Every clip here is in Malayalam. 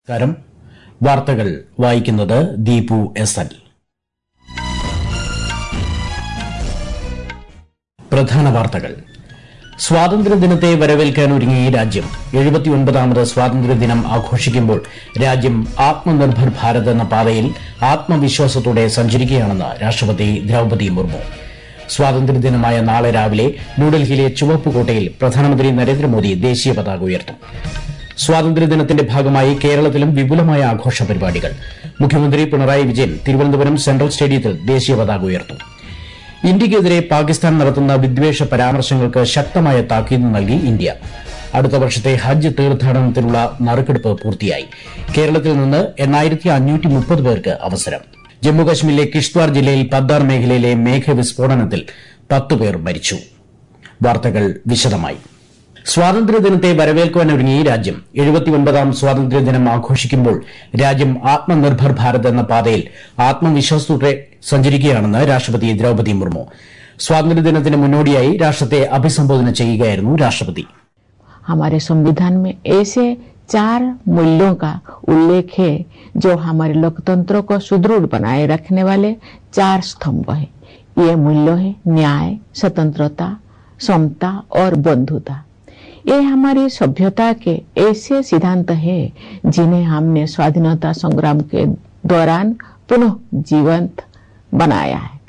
നമസ്കാരം വാർത്തകൾ വായിക്കുന്നത് ദീപു എസ് എൽ പ്രധാന വാർത്തകൾ സ്വാതന്ത്ര്യദിനത്തെ വരവേൽക്കാൻ ഒരുങ്ങി രാജ്യം എഴുപത്തിയൊൻപതാമത് സ്വാതന്ത്ര്യദിനം ആഘോഷിക്കുമ്പോൾ രാജ്യം ആത്മനിർഭർ ഭാരത് എന്ന പാതയിൽ ആത്മവിശ്വാസത്തോടെ സഞ്ചരിക്കുകയാണെന്ന് രാഷ്ട്രപതി ദ്രൌപദി മുർമു സ്വാതന്ത്ര്യദിനമായ നാളെ രാവിലെ ന്യൂഡൽഹിയിലെ ചുവപ്പുകോട്ടയിൽ പ്രധാനമന്ത്രി നരേന്ദ്രമോദി ദേശീയ പതാക ഉയർത്തും സ്വാതന്ത്ര്യദിനത്തിന്റെ ഭാഗമായി കേരളത്തിലും വിപുലമായ ആഘോഷ പരിപാടികൾ മുഖ്യമന്ത്രി പിണറായി വിജയൻ തിരുവനന്തപുരം സെൻട്രൽ സ്റ്റേഡിയത്തിൽ ദേശീയ പതാക ഉയർത്തും ഇന്ത്യയ്ക്കെതിരെ പാകിസ്ഥാൻ നടത്തുന്ന വിദ്വേഷ പരാമർശങ്ങൾക്ക് ശക്തമായ താക്കീത് നൽകി ഇന്ത്യ അടുത്ത വർഷത്തെ ഹജ്ജ് തീർത്ഥാടനത്തിനുള്ള നറുക്കെടുപ്പ് പൂർത്തിയായി കേരളത്തിൽ നിന്ന് എണ്ണായിരത്തി അഞ്ഞൂറ്റി മുപ്പത് പേർക്ക് അവസരം ജമ്മുകശ്മീരിലെ കിഷ്ത്വാർ ജില്ലയിൽ പദ്ദാർ മേഖലയിലെ മേഘവിസ്ഫോടനത്തിൽ പത്ത് പേർ മരിച്ചു വാർത്തകൾ വിശദമായി സ്വാതന്ത്ര്യദിനത്തെ വരവേൽക്കുവാനൊരുങ്ങി രാജ്യം എഴുപത്തിയൊൻപതാം സ്വാതന്ത്ര്യദിനം ആഘോഷിക്കുമ്പോൾ രാജ്യം ആത്മനിർഭർ ഭാരത് എന്ന പാതയിൽ ആത്മവിശ്വാസത്തോടെ സഞ്ചരിക്കുകയാണെന്ന് രാഷ്ട്രപതി ദ്രൌപദി മുർമു സ്വാതന്ത്ര്യദിനത്തിന് മുന്നോടിയായി രാഷ്ട്രത്തെ അഭിസംബോധന ചെയ്യുകയായിരുന്നു രാഷ്ട്രപതി हमारे संविधान में ऐसे चार मूल्यों का उल्लेख है जो हमारे लोकतंत्र को सुदृढ़ बनाए रखने वाले चार स्तंभ है ये मूल्य है न्याय स्वतंत्रता समता और बंधुता ये हमारी सभ्यता के ऐसे सिद्धांत है जिन्हें हमने स्वाधीनता संग्राम के दौरान पुनः जीवंत बनाया है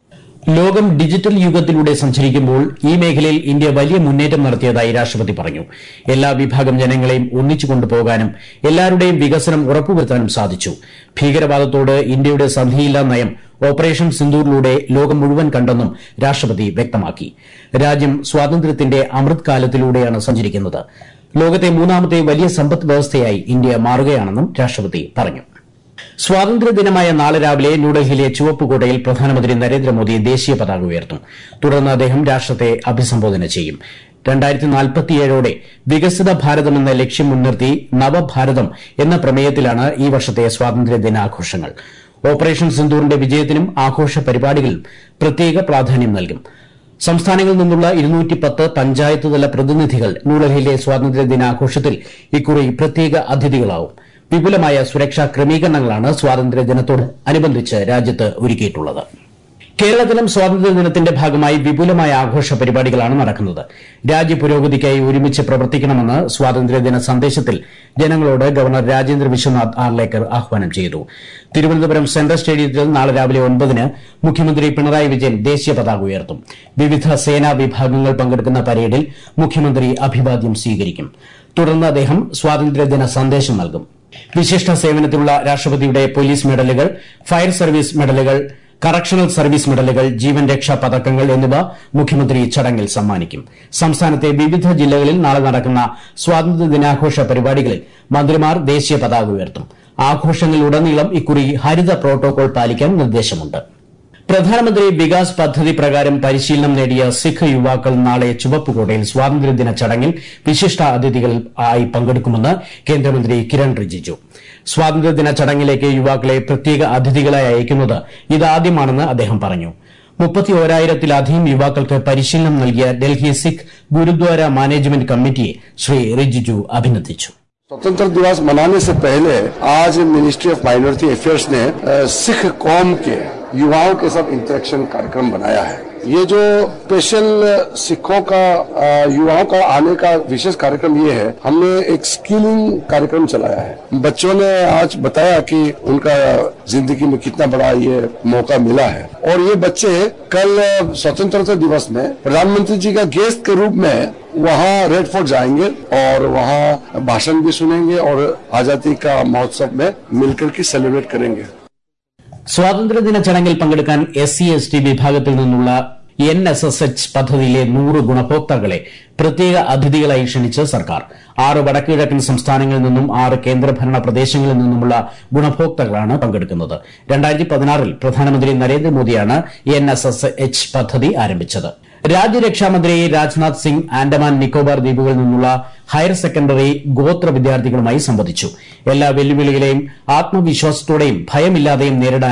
ലോകം ഡിജിറ്റൽ യുഗത്തിലൂടെ സഞ്ചരിക്കുമ്പോൾ ഈ മേഖലയിൽ ഇന്ത്യ വലിയ മുന്നേറ്റം നടത്തിയതായി രാഷ്ട്രപതി പറഞ്ഞു എല്ലാ വിഭാഗം ജനങ്ങളെയും ഒന്നിച്ചു കൊണ്ടുപോകാനും എല്ലാവരുടെയും വികസനം ഉറപ്പുവരുത്താനും സാധിച്ചു ഭീകരവാദത്തോട് ഇന്ത്യയുടെ സന്ധിയില്ലാ നയം ഓപ്പറേഷൻ സിന്ദൂറിലൂടെ ലോകം മുഴുവൻ കണ്ടെന്നും രാഷ്ട്രപതി വ്യക്തമാക്കി രാജ്യം സ്വാതന്ത്ര്യത്തിന്റെ അമൃത് കാലത്തിലൂടെയാണ് സഞ്ചരിക്കുന്നത് ലോകത്തെ മൂന്നാമത്തെ വലിയ സമ്പദ് വ്യവസ്ഥയായി ഇന്ത്യ മാറുകയാണെന്നും രാഷ്ട്രപതി പറഞ്ഞു സ്വാതന്ത്ര്യദിനമായ നാളെ രാവിലെ ന്യൂഡൽഹിയിലെ ചുവപ്പുകോട്ടയിൽ പ്രധാനമന്ത്രി നരേന്ദ്രമോദി ദേശീയ പതാക ഉയർത്തും തുടർന്ന് അദ്ദേഹം രാഷ്ട്രത്തെ അഭിസംബോധന ചെയ്യും രണ്ടായിരത്തി നാൽപ്പത്തിയേഴോടെ വികസിത ഭാരതം എന്ന ലക്ഷ്യം മുൻനിർത്തി നവഭാരതം എന്ന പ്രമേയത്തിലാണ് ഈ വർഷത്തെ സ്വാതന്ത്ര്യ ദിനാഘോഷങ്ങൾ ഓപ്പറേഷൻ സിന്ദൂറിന്റെ വിജയത്തിനും ആഘോഷ പരിപാടികളിലും പ്രത്യേക പ്രാധാന്യം നൽകും സംസ്ഥാനങ്ങളിൽ നിന്നുള്ള ഇരുന്നൂറ്റി പത്ത് പഞ്ചായത്ത് തല പ്രതിനിധികൾ ന്യൂഡൽഹിയിലെ സ്വാതന്ത്ര്യ ദിനാഘോഷത്തിൽ ഇക്കുറി പ്രത്യേക അതിഥികളാവും വിപുലമായ സുരക്ഷാ ക്രമീകരണങ്ങളാണ് സ്വാതന്ത്ര്യദിനത്തോട് അനുബന്ധിച്ച് രാജ്യത്ത് ഒരുക്കിയിട്ടുള്ളത് കേരളത്തിലും സ്വാതന്ത്ര്യദിനത്തിന്റെ ഭാഗമായി വിപുലമായ ആഘോഷ പരിപാടികളാണ് നടക്കുന്നത് രാജ്യപുരോഗതിക്കായി ഒരുമിച്ച് പ്രവർത്തിക്കണമെന്ന് സ്വാതന്ത്ര്യദിന സന്ദേശത്തിൽ ജനങ്ങളോട് ഗവർണർ രാജേന്ദ്ര വിശ്വനാഥ് ആർലേക്കർ ആഹ്വാനം ചെയ്തു തിരുവനന്തപുരം സെൻട്രൽ സ്റ്റേഡിയത്തിൽ നാളെ രാവിലെ ഒൻപതിന് മുഖ്യമന്ത്രി പിണറായി വിജയൻ ദേശീയ പതാക ഉയർത്തും വിവിധ സേനാ വിഭാഗങ്ങൾ പങ്കെടുക്കുന്ന പരേഡിൽ മുഖ്യമന്ത്രി അഭിവാദ്യം സ്വീകരിക്കും തുടർന്ന് അദ്ദേഹം സ്വാതന്ത്ര്യദിന സന്ദേശം നൽകും വിശിഷ്ട സേവനത്തിലുള്ള രാഷ്ട്രപതിയുടെ പോലീസ് മെഡലുകൾ ഫയർ സർവീസ് മെഡലുകൾ കറക്ഷണൽ സർവീസ് മെഡലുകൾ ജീവൻ രക്ഷാ പതക്കങ്ങൾ എന്നിവ മുഖ്യമന്ത്രി ചടങ്ങിൽ സമ്മാനിക്കും സംസ്ഥാനത്തെ വിവിധ ജില്ലകളിൽ നാളെ നടക്കുന്ന സ്വാതന്ത്ര്യ ദിനാഘോഷ പരിപാടികളിൽ മന്ത്രിമാർ ദേശീയ പതാക ഉയർത്തും ആഘോഷങ്ങളിലുടനീളം ഇക്കുറി ഹരിത പ്രോട്ടോകോൾ പാലിക്കാൻ നിർദ്ദേശമുണ്ട് പ്രധാനമന്ത്രി വികാസ് പദ്ധതി പ്രകാരം പരിശീലനം നേടിയ സിഖ് യുവാക്കൾ നാളെ ചുവപ്പുകോട്ടയിൽ സ്വാതന്ത്ര്യദിന ചടങ്ങിൽ വിശിഷ്ട അതിഥികൾ ആയി പങ്കെടുക്കുമെന്ന് കേന്ദ്രമന്ത്രി കിരൺ റിജിജു സ്വാതന്ത്ര്യദിന ചടങ്ങിലേക്ക് യുവാക്കളെ പ്രത്യേക അതിഥികളായി അയക്കുന്നത് ഇതാദ്യമാണെന്ന് അദ്ദേഹം പറഞ്ഞു മുപ്പത്തിയോരായിരത്തിലധികം യുവാക്കൾക്ക് പരിശീലനം നൽകിയ ഡൽഹി സിഖ് ഗുരുദ്വാര മാനേജ്മെന്റ് കമ്മിറ്റിയെ ശ്രീ റിജിജു അഭിനന്ദിച്ചു स्वतंत्र दिवस मनाने से पहले आज मिनिस्ट्री ऑफ माइनॉरिटी अफेयर्स ने अ, सिख कौम के युवाओं के साथ इंटरेक्शन कार्यक्रम बनाया है ये जो स्पेशल सिखों का अ, युवाओं का आने का विशेष कार्यक्रम ये है हमने एक स्किलिंग कार्यक्रम चलाया है बच्चों ने आज बताया कि उनका जिंदगी में कितना बड़ा ये मौका मिला है और ये बच्चे कल स्वतंत्रता दिवस में प्रधानमंत्री जी का गेस्ट के रूप में वहाँ रेड फोर्ट जाएंगे और वहाँ भाषण भी सुनेंगे और आजादी का महोत्सव में मिलकर के सेलिब्रेट करेंगे സ്വാതന്ത്ര്യദിന ചടങ്ങിൽ പങ്കെടുക്കാൻ എസ് സി എസ് ടി വിഭാഗത്തിൽ നിന്നുള്ള എൻ എസ് എസ് എച്ച് പദ്ധതിയിലെ നൂറ് ഗുണഭോക്താക്കളെ പ്രത്യേക അതിഥികളായി ക്ഷണിച്ച് സർക്കാർ ആറ് വടക്കുകിഴക്കൻ സംസ്ഥാനങ്ങളിൽ നിന്നും ആറ് കേന്ദ്രഭരണ പ്രദേശങ്ങളിൽ നിന്നുമുള്ള ഗുണഭോക്താക്കളാണ് പങ്കെടുക്കുന്നത് രണ്ടായിരത്തി പതിനാറിൽ പ്രധാനമന്ത്രി നരേന്ദ്രമോദിയാണ് എൻ എസ് എസ് എച്ച് പദ്ധതി ആരംഭിച്ചത് രാജ്യരക്ഷാമന്ത്രി രാജ്നാഥ് സിംഗ് ആൻഡമാൻ നിക്കോബാർ ദ്വീപുകളിൽ നിന്നുള്ള ഹയർ സെക്കൻഡറി ഗോത്ര വിദ്യാർത്ഥികളുമായി സംവദിച്ചു എല്ലാ വെല്ലുവിളികളെയും ആത്മവിശ്വാസത്തോടെയും ഭയമില്ലാതെയും നേരിടാനും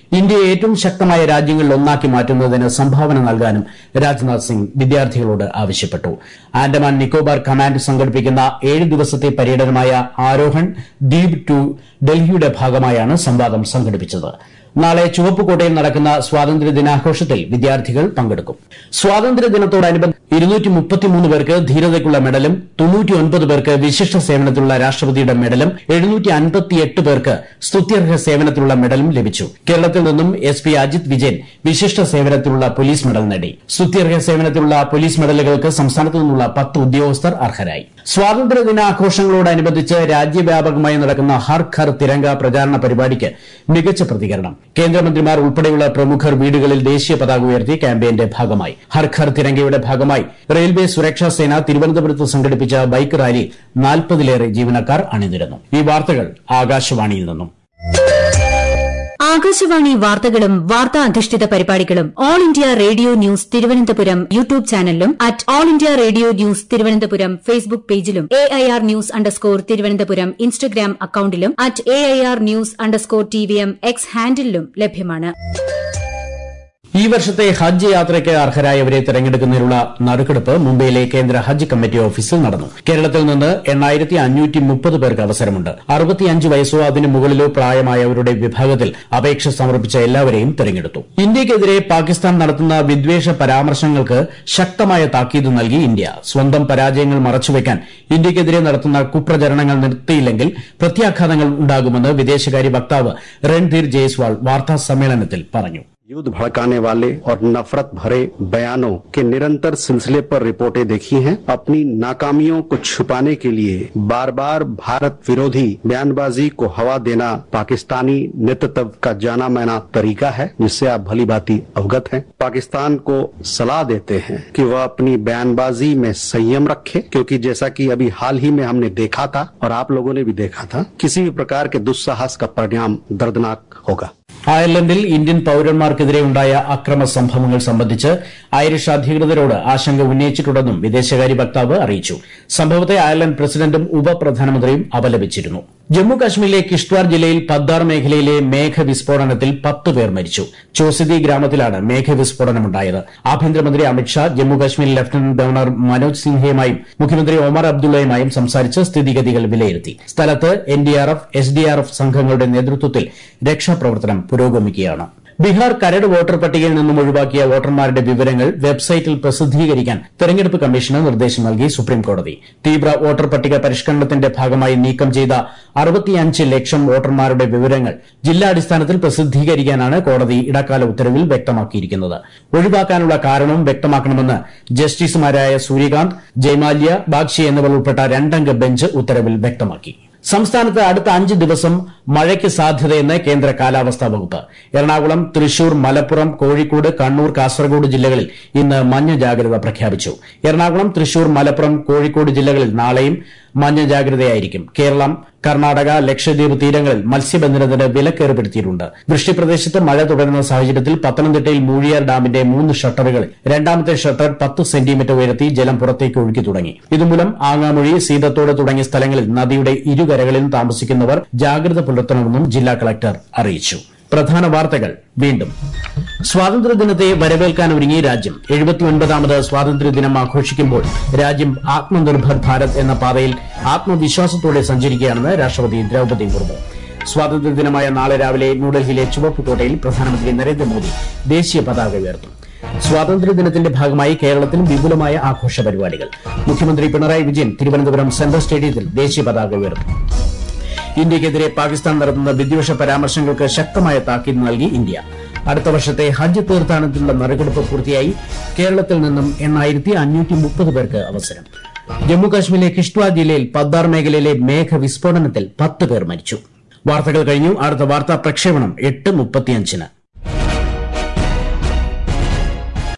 ഇന്ത്യയെ ഏറ്റവും ശക്തമായ രാജ്യങ്ങളിൽ ഒന്നാക്കി മാറ്റുന്നതിന് സംഭാവന നൽകാനും രാജ്നാഥ് സിംഗ് വിദ്യാർത്ഥികളോട് ആവശ്യപ്പെട്ടു ആൻഡമാൻ നിക്കോബാർ കമാൻഡ് സംഘടിപ്പിക്കുന്ന ഏഴ് ദിവസത്തെ പര്യടനമായ ആരോഹൺ ദ്വീപ് ടു ഡൽഹിയുടെ ഭാഗമായാണ് സംവാദം സംഘടിപ്പിച്ചത് നാളെ ചുവപ്പുകോട്ടയിൽ നടക്കുന്ന സ്വാതന്ത്ര്യ ദിനാഘോഷത്തിൽ വിദ്യാർത്ഥികൾ പങ്കെടുക്കും സ്വാതന്ത്ര്യ ദിനത്തോടനുബന്ധിച്ച് പേർക്ക് ധീരതയ്ക്കുള്ള മെഡലും തൊണ്ണൂറ്റിയൊൻപത് പേർക്ക് വിശിഷ്ട സേവനത്തിലുള്ള രാഷ്ട്രപതിയുടെ മെഡലും എഴുന്നൂറ്റി അൻപത്തിയെട്ട് പേർക്ക് സ്തുത്യർഹ സേവനത്തിലുള്ള മെഡലും ലഭിച്ചു കേരളത്തിൽ നിന്നും എസ് പി അജിത് വിജയൻ വിശിഷ്ട സേവനത്തിലുള്ള പോലീസ് മെഡൽ നേടി സ്തുത്യർഹ സേവനത്തിലുള്ള പോലീസ് മെഡലുകൾക്ക് സംസ്ഥാനത്തു നിന്നുള്ള പത്ത് ഉദ്യോഗസ്ഥർ അർഹരായി സ്വാതന്ത്ര്യ ദിനാഘോഷങ്ങളോടനുബന്ധിച്ച് രാജ്യവ്യാപകമായി നടക്കുന്ന ഹർ ഘർ തിരങ്ക പ്രചാരണ പരിപാടിക്ക് മികച്ച പ്രതികരണം കേന്ദ്രമന്ത്രിമാർ ഉൾപ്പെടെയുള്ള പ്രമുഖർ വീടുകളിൽ ദേശീയ പതാക ഉയർത്തി ക്യാമ്പയിന്റെ ഭാഗമായി ഹർ ഘർ തിരങ്കയുടെ ഭാഗമായി റെയിൽവേ സുരക്ഷാ സേന തിരുവനന്തപുരത്ത് സംഘടിപ്പിച്ച ബൈക്ക് റാലി നാൽപ്പതിലേറെ ജീവനക്കാർ അണിനിരന്നു ഈ വാർത്തകൾ ആകാശവാണിയിൽ നിന്നും ആകാശവാണി വാർത്തകളും വാർത്താ അധിഷ്ഠിത പരിപാടികളും all India radio news Thiruvananthapuram YouTube ചാനലിലും at all India radio news Thiruvananthapuram Facebook പേജിലും A I R news underscore Thiruvananthapuram Instagram അക്കൌണ്ടിലും at A I R news underscore T V M X ഹാൻഡിലും ലഭ്യമാണ് ഈ വർഷത്തെ ഹജ്ജ് യാത്രയ്ക്ക് അർഹരായവരെ തെരഞ്ഞെടുക്കുന്നതിനുള്ള നറുക്കെടുപ്പ് മുംബൈയിലെ കേന്ദ്ര ഹജ്ജ് കമ്മിറ്റി ഓഫീസിൽ നടന്നു കേരളത്തിൽ നിന്ന് എണ്ണായിരത്തി അഞ്ഞൂറ്റി മുപ്പത് പേർക്ക് അവസരമുണ്ട് അറുപത്തിയഞ്ച് വയസ്സോ അതിന് മുകളിലോ പ്രായമായവരുടെ വിഭാഗത്തിൽ അപേക്ഷ സമർപ്പിച്ച എല്ലാവരെയും തെരഞ്ഞെടുത്തു ഇന്ത്യയ്ക്കെതിരെ പാകിസ്ഥാൻ നടത്തുന്ന വിദ്വേഷ പരാമർശങ്ങൾക്ക് ശക്തമായ താക്കീത് നൽകി ഇന്ത്യ സ്വന്തം പരാജയങ്ങൾ മറച്ചുവെക്കാൻ ഇന്ത്യയ്ക്കെതിരെ നടത്തുന്ന കുപ്രചരണങ്ങൾ നിർത്തിയില്ലെങ്കിൽ പ്രത്യാഘാതങ്ങൾ ഉണ്ടാകുമെന്ന് വിദേശകാര്യ വക്താവ് രൺധീർ ജയ്സ്വാൾ വാർത്താ സമ്മേളനത്തിൽ പറഞ്ഞു युद्ध भड़काने वाले और नफरत भरे बयानों के निरंतर सिलसिले पर रिपोर्टें देखी हैं अपनी नाकामियों को छुपाने के लिए बार बार भारत विरोधी बयानबाजी को हवा देना पाकिस्तानी नेतृत्व का जाना माना तरीका है जिससे आप भली भांति अवगत हैं पाकिस्तान को सलाह देते हैं कि वह अपनी बयानबाजी में संयम रखे क्योंकि जैसा कि अभी हाल ही में हमने देखा था और आप लोगों ने भी देखा था किसी भी प्रकार के दुस्साहस का परिणाम दर्दनाक होगा അയർലൻഡിൽ ഇന്ത്യൻ പൌരന്മാർക്കെതിരെ ഉണ്ടായ അക്രമ സംഭവങ്ങൾ സംബന്ധിച്ച് ഐറിഷ് അധികൃതരോട് ആശങ്ക ഉന്നയിച്ചിട്ടുണ്ടെന്നും വിദേശകാര്യ വക്താവ് അറിയിച്ചു സംഭവത്തെ അയർലൻഡ് പ്രസിഡന്റും ഉപപ്രധാനമന്ത്രിയും അപലപിച്ചിരുന്നു ജമ്മു കാശ്മീരിലെ കിഷ്ത്വാർ ജില്ലയിൽ പദ്ദാർ മേഖലയിലെ മേഘവിസ്ഫോടനത്തിൽ പത്ത് പേർ മരിച്ചു ചോസിദി ഗ്രാമത്തിലാണ് മേഘവിസ്ഫോടനമുണ്ടായത് ആഭ്യന്തരമന്ത്രി അമിത്ഷാ ജമ്മുകാശ്മീർ ലഫ്റ്റനന്റ് ഗവർണർ മനോജ് സിൻഹയുമായും മുഖ്യമന്ത്രി ഒമർ അബ്ദുള്ളയുമായും സംസാരിച്ച് സ്ഥിതിഗതികൾ വിലയിരുത്തി സ്ഥലത്ത് എൻഡിആർഎഫ് എസ്ഡിആർഎഫ് സംഘങ്ങളുടെ നേതൃത്വത്തിൽ രക്ഷാപ്രവർത്തനം പുരോഗമിക്കുകയാണ് ബീഹാർ കരട് വോട്ടർ പട്ടികയിൽ നിന്നും ഒഴിവാക്കിയ വോട്ടർമാരുടെ വിവരങ്ങൾ വെബ്സൈറ്റിൽ പ്രസിദ്ധീകരിക്കാൻ തെരഞ്ഞെടുപ്പ് കമ്മീഷന് നിർദ്ദേശം നൽകി സുപ്രീംകോടതി തീവ്ര വോട്ടർ പട്ടിക പരിഷ്കരണത്തിന്റെ ഭാഗമായി നീക്കം ചെയ്ത അറുപത്തിയഞ്ച് ലക്ഷം വോട്ടർമാരുടെ വിവരങ്ങൾ ജില്ലാടിസ്ഥാനത്തിൽ പ്രസിദ്ധീകരിക്കാനാണ് കോടതി ഇടക്കാല ഉത്തരവിൽ വ്യക്തമാക്കിയിരിക്കുന്നത് ഒഴിവാക്കാനുള്ള കാരണവും വ്യക്തമാക്കണമെന്ന് ജസ്റ്റിസുമാരായ സൂര്യകാന്ത് ജയ്മാല്യ ബാഗ്ഷി എന്നിവർ ഉൾപ്പെട്ട രണ്ടംഗ ബെഞ്ച് ഉത്തരവിൽ വ്യക്തമാക്കി സംസ്ഥാനത്ത് അടുത്ത അഞ്ച് ദിവസം മഴയ്ക്ക് സാധ്യതയെന്ന് കേന്ദ്ര കാലാവസ്ഥാ വകുപ്പ് എറണാകുളം തൃശൂർ മലപ്പുറം കോഴിക്കോട് കണ്ണൂർ കാസർഗോഡ് ജില്ലകളിൽ ഇന്ന് മഞ്ഞ ജാഗ്രത പ്രഖ്യാപിച്ചു എറണാകുളം തൃശൂർ മലപ്പുറം കോഴിക്കോട് ജില്ലകളിൽ നാളെയും മഞ്ഞ ജാഗ്രതയായിരിക്കും കേരളം കർണാടക ലക്ഷദ്വീപ് തീരങ്ങളിൽ മത്സ്യബന്ധനത്തിന് വിലക്ക് ഏർപ്പെടുത്തിയിട്ടുണ്ട് വൃഷ്ടിപ്രദേശത്ത് മഴ തുടരുന്ന സാഹചര്യത്തിൽ പത്തനംതിട്ടയിൽ മൂഴിയാർ ഡാമിന്റെ മൂന്ന് ഷട്ടറുകളിൽ രണ്ടാമത്തെ ഷട്ടർ പത്ത് സെന്റിമീറ്റർ ഉയർത്തി ജലം പുറത്തേക്ക് ഒഴുക്കി തുടങ്ങി ഇതുമൂലം ആങ്ങാമൊഴി സീതത്തോട് തുടങ്ങിയ സ്ഥലങ്ങളിൽ നദിയുടെ ഇരുകരകളിലും താമസിക്കുന്നവർ ജാഗ്രത പുലർത്തണമെന്നും ജില്ലാ കളക്ടർ അറിയിച്ചു പ്രധാന വാർത്തകൾ വീണ്ടും സ്വാതന്ത്ര്യദിനത്തെ വരവേൽക്കാനൊരുങ്ങി രാജ്യം എഴുപത്തിയൊൻപതാമത് സ്വാതന്ത്ര്യദിനം ആഘോഷിക്കുമ്പോൾ രാജ്യം ആത്മനിർഭർ ഭാരത് എന്ന പാതയിൽ ആത്മവിശ്വാസത്തോടെ സഞ്ചരിക്കുകയാണെന്ന് രാഷ്ട്രപതി ദ്രൌപദി മുർമു സ്വാതന്ത്ര്യദിനമായ നാളെ രാവിലെ ന്യൂഡൽഹിയിലെ ചുവപ്പുകോട്ടയിൽ പ്രധാനമന്ത്രി നരേന്ദ്രമോദി ദേശീയ പതാക ഉയർത്തും സ്വാതന്ത്ര്യദിനത്തിന്റെ ഭാഗമായി കേരളത്തിലും വിപുലമായ ആഘോഷ പരിപാടികൾ മുഖ്യമന്ത്രി പിണറായി വിജയൻ തിരുവനന്തപുരം സെൻട്രൽ സ്റ്റേഡിയത്തിൽ ദേശീയ പതാക ഉയർത്തും ഇന്ത്യയ്ക്കെതിരെ പാകിസ്ഥാൻ നടത്തുന്ന വിദ്വേഷ പരാമർശങ്ങൾക്ക് ശക്തമായ താക്കീത് നൽകി ഇന്ത്യ അടുത്ത വർഷത്തെ ഹജ്ജ് തീർത്ഥാടനത്തിനുള്ള നറുക്കെടുപ്പ് പൂർത്തിയായി കേരളത്തിൽ നിന്നും എണ്ണായിരത്തി അഞ്ഞൂറ്റി മുപ്പത് പേർക്ക് അവസരം ജമ്മുകാശ്മീരിലെ കിഷ്ത്വാർ ജില്ലയിൽ പദ്ദാർ മേഖലയിലെ മേഘവിസ്ഫോടനത്തിൽ പത്ത് പേർ മരിച്ചു വാർത്തകൾ കഴിഞ്ഞു അടുത്ത വാർത്താ പ്രക്ഷേപണം എട്ട് മുപ്പത്തിയഞ്ചിന്